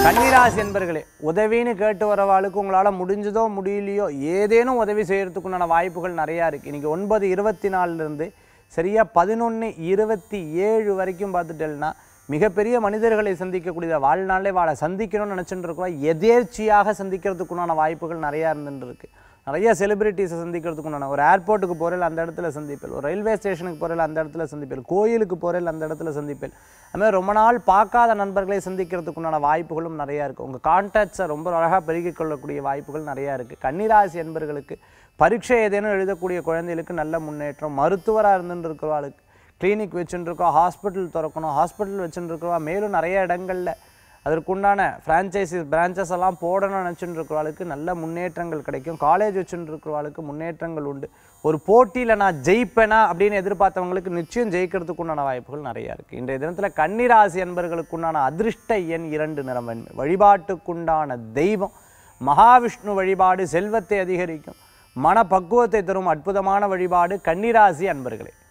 கன்னிராசி என்பர்களே உதவின்னு கேட்டு வரவாளுக்கு உங்களால் முடிஞ்சதோ முடியலையோ ஏதேனும் உதவி செய்யறதுக்குண்டான வாய்ப்புகள் நிறையா இருக்குது இன்றைக்கி ஒன்பது இருபத்தி நாலுலேருந்து சரியாக பதினொன்று இருபத்தி ஏழு வரைக்கும் பார்த்துட்டேன்னா மிகப்பெரிய மனிதர்களை சந்திக்கக்கூடிய வாழ்நாளே வாழ சந்திக்கணும்னு நினச்சிட்டு இருக்கோம் எதேர்ச்சியாக சந்திக்கிறதுக்குண்டான வாய்ப்புகள் நிறையா இருந்துட்டு இருக்கு நிறைய செலிபிரிட்டிஸை சந்திக்கிறதுக்கு உண்டான ஒரு ஏர்போர்ட்டுக்கு போகிறேன் அந்த இடத்துல சந்திப்பேன் ஒரு ரயில்வே ஸ்டேஷனுக்கு போகிறேன் அந்த இடத்துல சந்திப்பேன் கோயிலுக்கு போகிறேன் அந்த இடத்துல சந்திப்பேன் அது மாதிரி ரொம்ப நாள் பார்க்காத நண்பர்களை சந்திக்கிறதுக்கு உண்டான வாய்ப்புகளும் நிறையா இருக்குது உங்கள் கான்டாக்ட்ஸை ரொம்ப அழகாக பெருகிக் கொள்ளக்கூடிய வாய்ப்புகள் நிறையா இருக்குது கன்னிராசி என்பர்களுக்கு பரீட்சை ஏதேனும் எழுதக்கூடிய குழந்தைகளுக்கு நல்ல முன்னேற்றம் மருத்துவராக இருந்துட்டு இருக்கிறவாளுக்கு கிளினிக் வச்சுட்டு இருக்கோம் ஹாஸ்பிட்டல் திறக்கணும் ஹாஸ்பிட்டல் வச்சுட்டு இருக்கிறவா மேலும் நிறைய இடங்களில் அதற்குண்டான ஃப்ரான்ச்சைசிஸ் பிரான்ச்சஸ் எல்லாம் போடணும்னு நினச்சிட்டு இருக்கிறவாளுக்கு நல்ல முன்னேற்றங்கள் கிடைக்கும் காலேஜ் வச்சுட்டு இருக்கிறவாளுக்கு முன்னேற்றங்கள் உண்டு ஒரு போட்டியில் நான் ஜெயிப்பேனா அப்படின்னு எதிர்பார்த்தவங்களுக்கு நிச்சயம் ஜெயிக்கிறதுக்கு உண்டான வாய்ப்புகள் நிறையா இருக்குது இன்றைய தினத்தில் கன்னிராசி என்பர்களுக்குண்டான அதிர்ஷ்ட எண் இரண்டு நிறம் வெண்மை வழிபாட்டுக்குண்டான தெய்வம் மகாவிஷ்ணு வழிபாடு செல்வத்தை அதிகரிக்கும் மனப்பக்குவத்தை தரும் அற்புதமான வழிபாடு கன்னிராசி அன்பர்களே